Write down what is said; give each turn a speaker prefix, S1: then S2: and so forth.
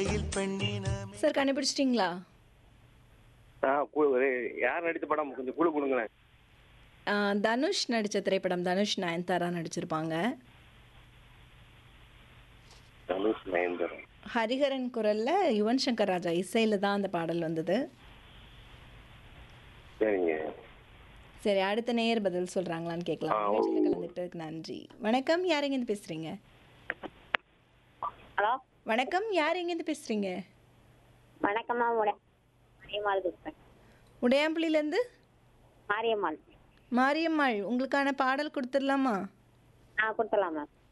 S1: மழையில் பெண்ணினமே
S2: சார் கண்டுபிடிச்சிட்டிங்களா
S3: ஆ கு- ஒரு யார் நடித்த படம் கொஞ்சம் குழு கொடுங்களேன்
S2: ஆ, தனுஷ் நடித்த திரைப்படம் தனுஷ் நயன்தாரா நடிச்சிருப்பாங்க
S3: தனுஷ் நயன்தாரா
S2: ஹரிஹரன் குரல்ல யுவன் சங்கர் ராஜா இசையில தான் அந்த பாடல் வந்தது
S3: சரிங்க
S2: சரி அடுத்த நேயர் பதில் சொல்றாங்களான்னு கேட்கலாம்
S3: ஆ,
S2: நிகழ்ச்சியில் கலந்துக்கிட்டதுக்கு நன்றி வணக்கம் யார் எங்கேருந்து பேசுறீங்க
S4: ஹலோ
S2: வணக்கம் யார் எங்கேருந்து பேசுறீங்க
S4: வணக்கம்மா உட மாரியம்மாள் பேசுகிறேன்
S2: உடையாம்புலியிலேருந்து
S4: மாரியம்மாள்
S2: மாரியம்மாள் உங்களுக்கான பாடல் கொடுத்துடலாமா
S4: ஆ கொடுத்துடலாம் மேம்